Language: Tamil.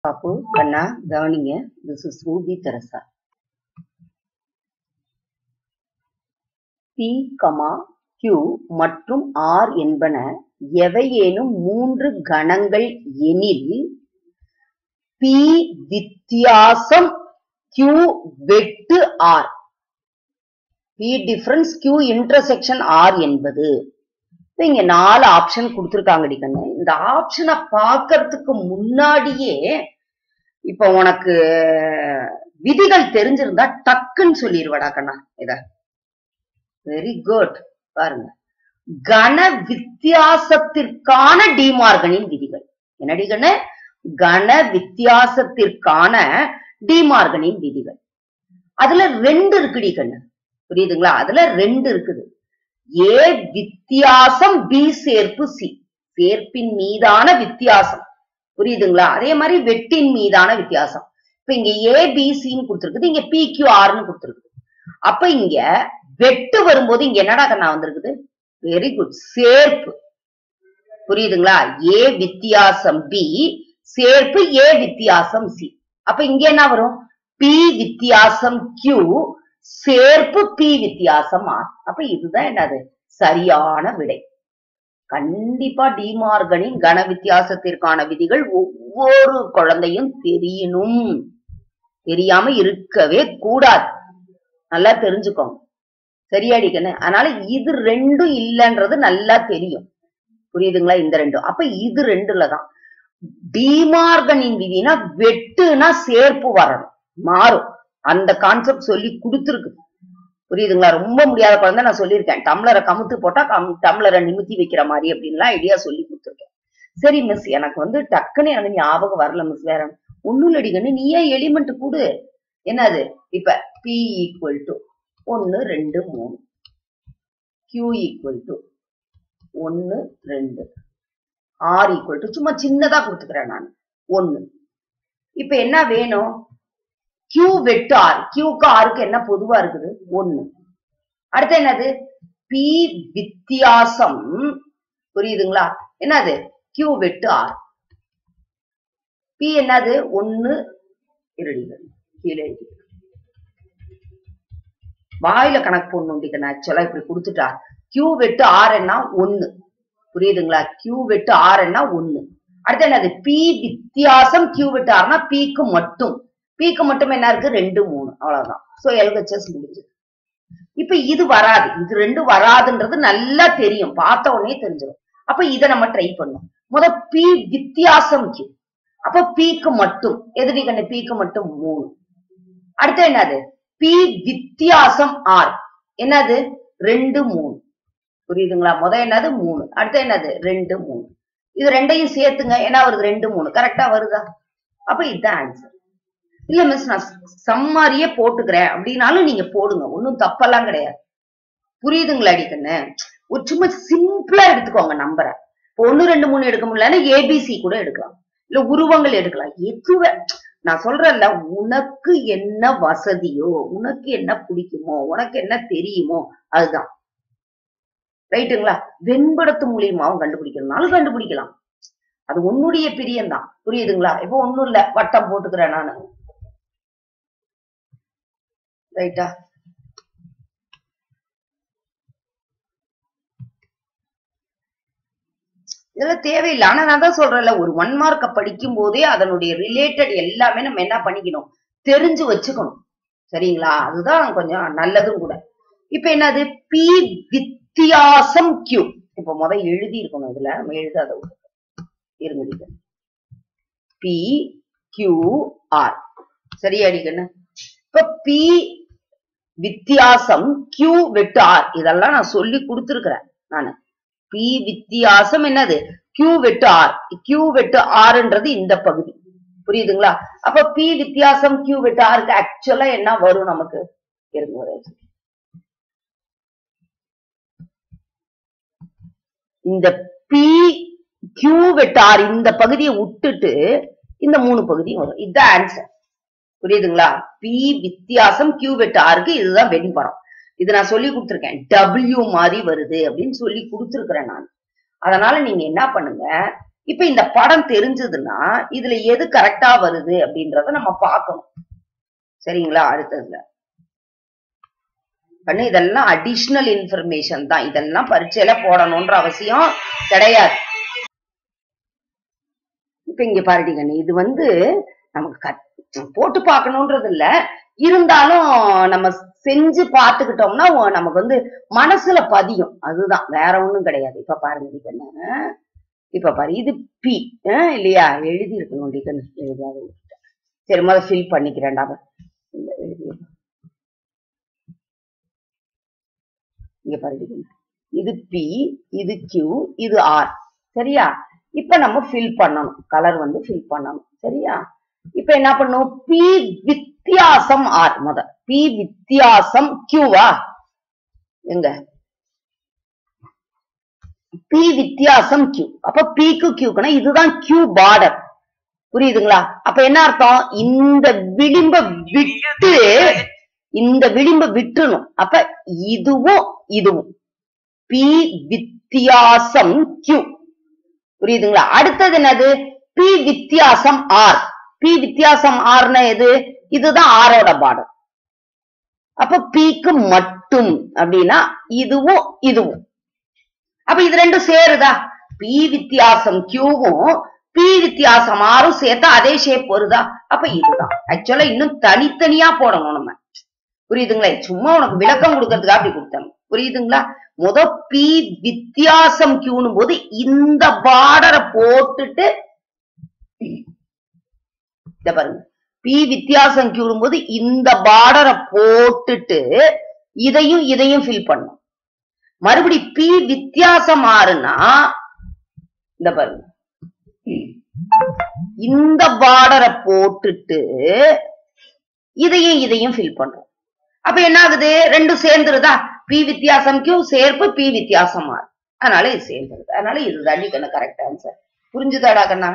பாப்பு கண்ணா கவனிங்க this is Ruby Teresa P comma Q மற்றும் ஆர் என்பன எவையேனும் மூன்று கணங்கள் எனில் பி வித்தியாசம் கியூ வெட்டு R P difference Q intersection R என்பது இப்ப இங்க நாலு ஆப்ஷன் கொடுத்துருக்காங்கடி கண்ணு இந்த ஆப்ஷனை பார்க்கறதுக்கு முன்னாடியே இப்ப உனக்கு விதிகள் தெரிஞ்சிருந்தா டக்குன்னு சொல்லிடுவாடா கண்ணா இத வெரி குட் பாருங்க கன வித்தியாசத்திற்கான டிமார்கனின் விதிகள் என்னடி கண்ணு கன வித்தியாசத்திற்கான டிமார்கனின் விதிகள் அதுல ரெண்டு இருக்குடி கண்ணு புரியுதுங்களா அதுல ரெண்டு இருக்குது ஏ வித்தியாசம் பி சேர்ப்பு சி சேர்ப்பின் மீதான வித்தியாசம் புரியுதுங்களா அதே மாதிரி வெட்டின் மீதான வித்தியாசம் இப்ப இங்க ஏ பி சின்னு கொடுத்துருக்குது இங்க பி கியூ ஆர்னு கொடுத்துருக்குது அப்ப இங்க வெட்டு வரும்போது இங்க என்னடா கண்ணா வந்திருக்குது வெரி குட் சேர்ப்பு புரியுதுங்களா ஏ வித்தியாசம் பி சேர்ப்பு ஏ வித்தியாசம் சி அப்ப இங்க என்ன வரும் பி வித்தியாசம் கியூ சேர்ப்பு பி வித்தியாசம் ஆர் அப்ப இதுதான் என்னது சரியான விடை கண்டிப்பா டிமார்கனின் கன வித்தியாசத்திற்கான விதிகள் ஒவ்வொரு குழந்தையும் தெரியணும் தெரியாம இருக்கவே கூடாது நல்லா தெரிஞ்சுக்கோங்க சரியாடிக்கணும் அதனால இது ரெண்டும் இல்லைன்றது நல்லா தெரியும் புரியுதுங்களா இந்த ரெண்டும் அப்ப இது ரெண்டுல தான் டிமார்கனின் விதினா வெட்டுனா சேர்ப்பு வரணும் மாறும் அந்த கான்செப்ட் சொல்லி கொடுத்துருக்கு புரியுதுங்களா ரொம்ப முடியாத குழந்தை நான் சொல்லியிருக்கேன் டம்ளரை கமுத்து போட்டா கம் டம்ளரை நிமித்தி வைக்கிற மாதிரி அப்படின்லாம் ஐடியா சொல்லி கொடுத்துருக்கேன் சரி மிஸ் எனக்கு வந்து டக்குன்னு எனக்கு ஞாபகம் வரல மிஸ் வேற ஒண்ணும் இல்லடிக்கன்னு நீயே எலிமெண்ட் கூடு என்னது இப்ப பி ஈக்குவல் டு ஒன்னு ரெண்டு மூணு கியூ ஈக்குவல் டு ஒன்னு ரெண்டு ஆர் ஈக்குவல் டு சும்மா சின்னதா கொடுத்துக்கிறேன் நான் ஒன்னு இப்ப என்ன வேணும் கியூ வெட்டு ஆர் கியூக்கு ஆருக்கு என்ன பொதுவா இருக்குது ஒண்ணு அடுத்து என்னது பி வித்தியாசம் புரியுதுங்களா என்னது கியூ வெட்டு ஆர் பி என்னது ஒன்னு இருடிகள் கீழே எழுதி வாயில கணக்கு போடணும் ஆக்சுவலா இப்படி கொடுத்துட்டா கியூ வெட்டு ஆர் என்ன ஒன்னு புரியுதுங்களா கியூ வெட்டு ஆர் என்ன ஒன்னு அடுத்து என்னது பி வித்தியாசம் கியூ வெட்டு ஆர்னா பிக்கு மட்டும் பிக்கு மட்டும் என்ன இருக்கு ரெண்டு மூணு அவ்வளவுதான் சோ எல்ஹெச்எஸ் முடிஞ்சு இப்ப இது வராது இது ரெண்டும் வராதுன்றது நல்லா தெரியும் பார்த்த உடனே தெரிஞ்சிடும் அப்ப இதை நம்ம ட்ரை பண்ணும் முத பி வித்தியாசம் கியூ அப்ப பிக்கு மட்டும் எதிரி கண்ணு பிக்கு மட்டும் மூணு அடுத்து என்னது பி வித்தியாசம் ஆர் என்னது ரெண்டு மூணு புரியுதுங்களா முத என்னது மூணு அடுத்து என்னது ரெண்டு மூணு இது ரெண்டையும் சேர்த்துங்க என்ன வருது ரெண்டு மூணு கரெக்டா வருதா அப்ப இதுதான் ஆன்சர் இல்ல மிஸ் நான் சம்மாரியே போட்டுக்கிறேன் அப்படின்னாலும் நீங்க போடுங்க ஒன்னும் தப்பெல்லாம் கிடையாது புரியுதுங்களா அடிக்கண்ணு ஒரு சும்மா சிம்பிளா எடுத்துக்கோங்க நம்பரை இப்போ ஒன்னு ரெண்டு மூணு எடுக்க முடியலன்னா ஏபிசி கூட எடுக்கலாம் இல்ல உருவங்கள் எடுக்கலாம் எதுவே நான் சொல்றேன்ல உனக்கு என்ன வசதியோ உனக்கு என்ன பிடிக்குமோ உனக்கு என்ன தெரியுமோ அதுதான் ரைட்டுங்களா வெண்படத்து மூலியமாவும் கண்டுபிடிக்கிறதுனாலும் கண்டுபிடிக்கலாம் அது உன்னுடைய பிரியம்தான் புரியுதுங்களா இப்போ ஒண்ணும் இல்ல வட்டம் போட்டுக்கிறேன் நானு ரைட்டா இதெல்லாம் தேவையில்லை ஆனா நான் தான் சொல்றேன்ல ஒரு ஒன் மார்க்க படிக்கும் போதே அதனுடைய ரிலேட்டட் எல்லாமே நம்ம என்ன பண்ணிக்கணும் தெரிஞ்சு வச்சுக்கணும் சரிங்களா அதுதான் கொஞ்சம் நல்லதும் கூட இப்ப என்னது பி வித்தியாசம் கியூ இப்ப முத எழுதி இருக்கணும் இதுல நம்ம எழுதாத இருங்க பி கியூ ஆர் சரியா அடிக்கண்ணு இப்ப பி வித்தியாசம் கியூ வெட்டு ஆர் இதெல்லாம் நான் சொல்லி கொடுத்துருக்கிறேன் நானு பி வித்தியாசம் என்னது கியூ வெட்டு ஆர் கியூ வெட்டு ஆர்ன்றது இந்த பகுதி புரியுதுங்களா அப்ப பி வித்தியாசம் கியூ வெட்டு ஆருக்கு ஆக்சுவலா என்ன வரும் நமக்கு இருங்க இந்த பி கியூ வெட்டு ஆர் இந்த பகுதியை விட்டுட்டு இந்த மூணு பகுதியும் வரும் இதுதான் ஆன்சர் புரியுதுங்களா பி வித்தியாசம் கியூ வெட்டு ஆருக்கு இதுதான் வெண்படம் இது நான் சொல்லி கொடுத்துருக்கேன் டபிள்யூ மாதிரி வருது அப்படின்னு சொல்லி கொடுத்துருக்கிறேன் நான் அதனால நீங்க என்ன பண்ணுங்க இப்ப இந்த படம் தெரிஞ்சதுன்னா இதுல எது கரெக்டா வருது அப்படின்றத நம்ம பார்க்கணும் சரிங்களா அடுத்ததுல பண்ணு இதெல்லாம் அடிஷனல் இன்ஃபர்மேஷன் தான் இதெல்லாம் பரீட்சையில போடணும்ன்ற அவசியம் கிடையாது இப்ப இங்க பாருடிங்க இது வந்து நமக்கு கத்- போட்டு பார்க்கணும்ன்றது இல்ல இருந்தாலும் நம்ம செஞ்சு பார்த்துக்கிட்டோம்னா ஒ- நமக்கு வந்து மனசுல பதியும் அதுதான் வேற ஒண்ணும் கிடையாது இப்ப பாருங்க இது என்ன இப்ப பாரு இது பி இல்லையா எழுதி இருக்கணும் டிகன் எழுதாத விட்டுட்டேன். சரி முதல்ல ஃபில் பண்ணிக்கிறேன்டா பாரு. இந்த எழுதி இங்க பாரு டிகன் இது பி இது கியூ இது ஆர் சரியா இப்ப நம்ம ஃபில் பண்ணணும் கலர் வந்து ஃபில் பண்ணணும் சரியா இப்ப என்ன பண்ணும் பி வித்தியாசம் ஆர் முத பி வித்தியாசம் கியூவா எங்க பி வித்தியாசம் கியூ அப்ப பிக்கு கியூக்குனா இதுதான் கியூ பார்டர் புரியுதுங்களா அப்ப என்ன அர்த்தம் இந்த விளிம்ப விட்டு இந்த விளிம்ப விட்டுணும் அப்ப இதுவும் இதுவும் பி வித்தியாசம் கியூ புரியுதுங்களா அடுத்தது என்னது பி வித்தியாசம் ஆர் பி வித்தியாசம் ஆர்னா எது இதுதான் ஆரோட பார்டர் அப்ப பிக்கு மட்டும் அப்படின்னா இதுவும் இதுவும் அப்ப இது ரெண்டும் சேருதா பி வித்தியாசம் கியூவும் பி வித்தியாசம் ஆரும் சேர்த்தா அதே ஷேப் வருதா அப்ப இதுதான் ஆக்சுவலா இன்னும் தனித்தனியா போடணும் நம்ம புரியுதுங்களா சும்மா உனக்கு விளக்கம் கொடுக்கறதுக்கு அப்படி கொடுத்தாங்க புரியுதுங்களா முத பி வித்தியாசம் கியூனும் போது இந்த பார்டரை போட்டுட்டு இத பாருங்க பி வித்தியாசம் கியூனும் போது இந்த பார்டரை போட்டுட்டு இதையும் இதையும் ஃபில் பண்ணும் மறுபடி பி வித்தியாசம் ஆறுனா இந்த பாருங்க இந்த பார்டரை போட்டுட்டு இதையும் இதையும் ஃபில் பண்றோம் அப்ப என்ன ஆகுது ரெண்டும் சேர்ந்துருதா பி வித்தியாசம் கியூ சேர்ப்பு பி வித்தியாசம் ஆறு அதனால இது சேர்ந்துருது அதனால இது கண்ணு கரெக்ட் ஆன்சர் புரிஞ்சுதாடா கண்ணா